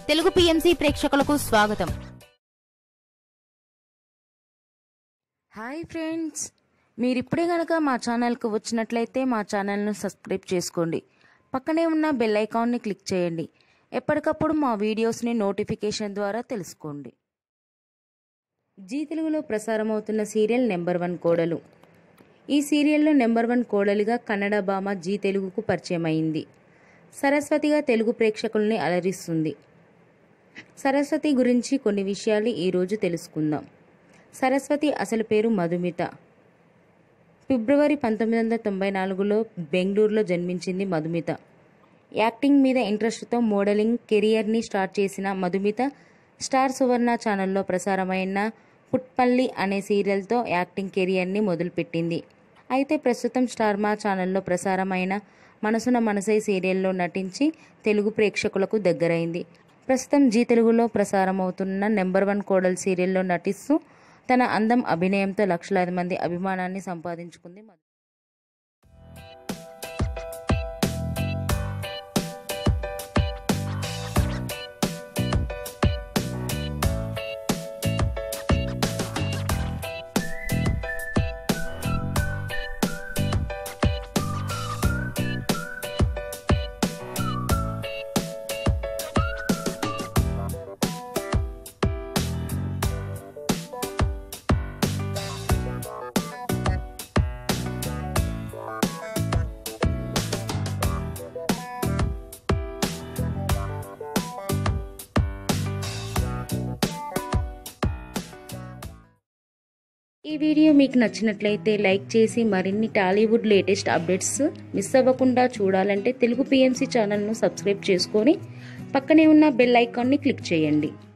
Telugu PMC ప్రేక్షకులకు స్వాగతం hi friends మీరు ఇప్పుడే కనుక మా ఛానల్కి వచ్చినట్లయితే మా ఛానల్ను సబ్స్క్రైబ్ చేసుకోండి పక్కనే ఉన్న బెల్ ఐకాన్ని క్లిక్ చేయండి ఎప్పటికప్పుడు మా వీడియోస్ని నోటిఫికేషన్ ద్వారా తెలుసుకోండి జీ తెలుగులో ప్రసారమవుతున్న సీరియల్ నెంబర్ వన్ కోడలు ఈ సీరియల్లో నెంబర్ వన్ కోడలిగా కన్నడ భామ జీ తెలుగుకు పరిచయం అయింది సరస్వతిగా తెలుగు ప్రేక్షకుల్ని అలరిస్తుంది సరస్వతి గురించి కొన్ని విషయాలు ఈరోజు తెలుసుకుందాం సరస్వతి అసలు పేరు మధుమిత ఫిబ్రవరి పంతొమ్మిది వందల తొంభై నాలుగులో బెంగళూరులో జన్మించింది మధుమిత యాక్టింగ్ మీద ఇంట్రెస్ట్తో మోడలింగ్ కెరియర్ని స్టార్ట్ చేసిన మధుమిత స్టార్ సువర్ణ ఛానల్లో ప్రసారమైన పుట్పల్లి అనే సీరియల్తో యాక్టింగ్ కెరియర్ని మొదలుపెట్టింది అయితే ప్రస్తుతం స్టార్ మా ఛానల్లో ప్రసారమైన మనసున మనసై సీరియల్లో నటించి తెలుగు ప్రేక్షకులకు దగ్గరైంది ప్రస్తుతం జీ తెలుగులో ప్రసారమవుతున్న నెంబర్ వన్ కోడల్ సీరియల్లో నటిస్తూ తన అందం అభినయంతో లక్షలాది మంది అభిమానాన్ని సంపాదించుకుంది మధు. ఈ వీడియో మీకు నచ్చినట్లయితే లైక్ చేసి మరిన్ని టాలీవుడ్ లేటెస్ట్ అప్డేట్స్ మిస్ అవ్వకుండా చూడాలంటే తెలుగు పిఎంసి ఛానల్ను సబ్స్క్రైబ్ చేసుకొని పక్కనే ఉన్న బెల్ ఐకాన్ని క్లిక్ చేయండి